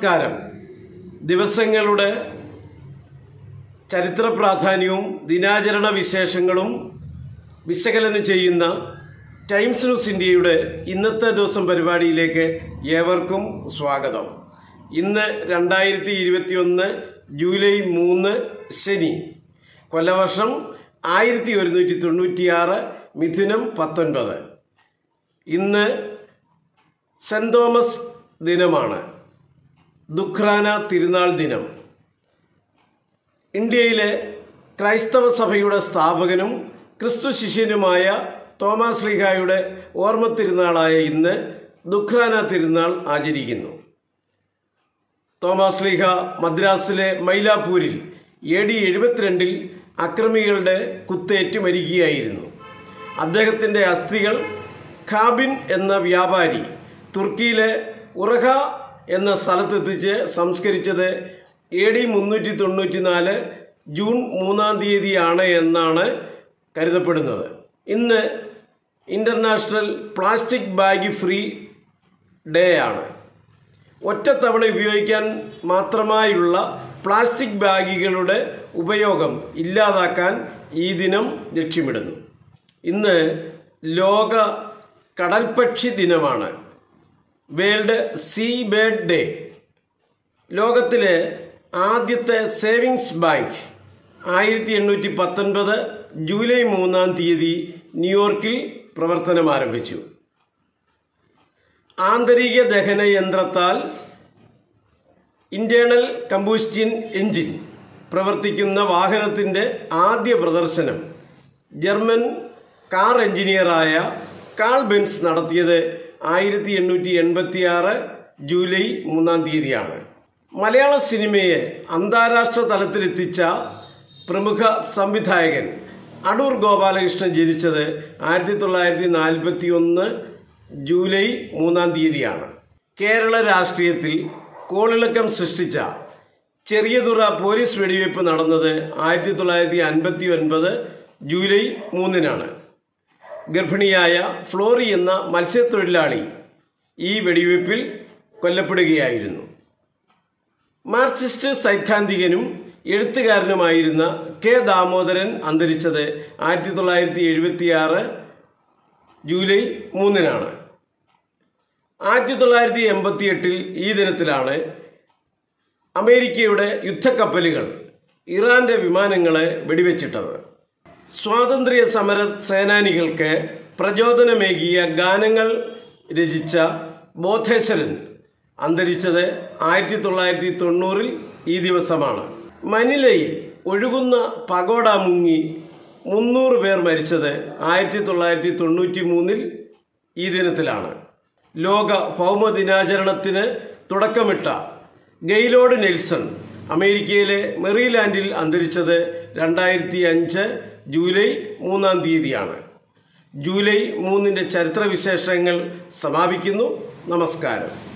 നമസ്കാരം ദിവസങ്ങളുടെ ചരിത്ര പ്രാധാന്യവും ദിനാചരണ വിശേഷങ്ങളും വിശകലനം ചെയ്യുന്ന ടൈംസ് ന്യൂസ് ഇന്ത്യയുടെ ഇന്നത്തെ ദിവസം പരിപാടിയിലേക്ക് ഏവർക്കും സ്വാഗതം ഇന്ന് രണ്ടായിരത്തി ഇരുപത്തിയൊന്ന് ജൂലൈ മൂന്ന് ശനി കൊല്ലവർഷം ആയിരത്തി ഒരുന്നൂറ്റി തൊണ്ണൂറ്റിയാറ് മിഥുനം പത്തൊൻപത് ഇന്ന് സെൻറ് തോമസ് ദിനമാണ് ദുഃഖ്രാന തിരുനാൾ ദിനം ഇന്ത്യയിലെ ക്രൈസ്തവ സഭയുടെ സ്ഥാപകനും ക്രിസ്തു ശിഷ്യനുമായ തോമാസ് ലീഹായുടെ ഓർമ്മ തിരുനാളായ ഇന്ന് ദുഃഖ്രാന തിരുനാൾ ആചരിക്കുന്നു തോമാസ് ലീഹ മദ്രാസിലെ മൈലാപ്പൂരിൽ എ ഡി എഴുപത്തിരണ്ടിൽ അക്രമികളുടെ കുത്തേറ്റ് മരിക്കുകയായിരുന്നു അദ്ദേഹത്തിൻ്റെ അസ്ഥികൾ ഖാബിൻ എന്ന വ്യാപാരി തുർക്കിയിലെ ഉറഹ എന്ന സ്ഥലത്തെത്തിച്ച് സംസ്കരിച്ചത് എ ഡി മുന്നൂറ്റി തൊണ്ണൂറ്റി നാല് ജൂൺ മൂന്നാം തീയതിയാണ് എന്നാണ് കരുതപ്പെടുന്നത് ഇന്ന് international plastic bag free day ആണ് ഒറ്റത്തവണ ഉപയോഗിക്കാൻ മാത്രമായുള്ള പ്ലാസ്റ്റിക് ബാഗുകളുടെ ഉപയോഗം ഇല്ലാതാക്കാൻ ഈ ദിനം ലക്ഷ്യമിടുന്നു ഇന്ന് ലോക കടൽപ്പക്ഷി ദിനമാണ് വേൾഡ് സീ ബേർഡ് ഡേ ലോകത്തിലെ ആദ്യത്തെ സേവിങ്സ് ബാങ്ക് ആയിരത്തി എണ്ണൂറ്റി പത്തൊൻപത് ജൂലൈ മൂന്നാം തീയതി ന്യൂയോർക്കിൽ പ്രവർത്തനം ആരംഭിച്ചു ആന്തരിക ദഹന യന്ത്രത്താൽ ഇന്റേണൽ കമ്പൂസ്റ്റ്യൻ എഞ്ചിൻ പ്രവർത്തിക്കുന്ന വാഹനത്തിൻ്റെ ആദ്യ പ്രദർശനം ജർമ്മൻ കാർ എഞ്ചിനീയറായ കാൾ ബെൻസ് നടത്തിയത് ആയിരത്തി എണ്ണൂറ്റി എൺപത്തി ആറ് ജൂലൈ മൂന്നാം തീയതിയാണ് മലയാള സിനിമയെ അന്താരാഷ്ട്ര തലത്തിലെത്തിച്ച പ്രമുഖ സംവിധായകൻ അടൂർ ഗോപാലകൃഷ്ണൻ ജനിച്ചത് ആയിരത്തി തൊള്ളായിരത്തി നാൽപ്പത്തി ഒന്ന് ജൂലൈ മൂന്നാം തീയതിയാണ് കേരള രാഷ്ട്രീയത്തിൽ കോളിളക്കം സൃഷ്ടിച്ച ചെറിയതുറ പോലീസ് വെടിവയ്പ് നടന്നത് ആയിരത്തി തൊള്ളായിരത്തി അൻപത്തി ഒൻപത് ജൂലൈ മൂന്നിനാണ് ഗർഭിണിയായ ഫ്ലോറി എന്ന മത്സ്യത്തൊഴിലാളി ഈ വെടിവയ്പിൽ കൊല്ലപ്പെടുകയായിരുന്നു മാർക്സിസ്റ്റ് സൈദ്ധാന്തികനും എഴുത്തുകാരനുമായിരുന്ന കെ ദാമോദരൻ അന്തരിച്ചത് ആയിരത്തി തൊള്ളായിരത്തി എഴുപത്തിയാറ് ജൂലൈ മൂന്നിനാണ് ആയിരത്തി തൊള്ളായിരത്തി എൺപത്തി എട്ടിൽ ഈ ദിനത്തിലാണ് അമേരിക്കയുടെ യുദ്ധക്കപ്പലുകൾ ഇറാന്റെ വിമാനങ്ങളെ വെടിവെച്ചിട്ടത് സ്വാതന്ത്ര്യ സമര സേനാനികൾക്ക് പ്രചോദനമേകിയ ഗാനങ്ങൾ രചിച്ച ബോധേശ്വരൻ അന്തരിച്ചത് ആയിരത്തി തൊള്ളായിരത്തി തൊണ്ണൂറിൽ ഈ ദിവസമാണ് മനിലയിൽ ഒഴുകുന്ന പഗോഡ മുങ്ങി മുന്നൂറ് പേർ മരിച്ചത് ആയിരത്തി തൊള്ളായിരത്തി തൊണ്ണൂറ്റി മൂന്നിൽ ഈ ദിനത്തിലാണ് ലോക ഭൗമദിനാചരണത്തിന് തുടക്കമിട്ട ഗെയ്ലോഡ് നെൽസൺ അമേരിക്കയിലെ മെറിലാൻഡിൽ അന്തരിച്ചത് രണ്ടായിരത്തി അഞ്ച് ജൂലൈ മൂന്നാം തീയതിയാണ് ജൂലൈ മൂന്നിൻ്റെ ചരിത്രവിശേഷങ്ങൾ സമാപിക്കുന്നു നമസ്കാരം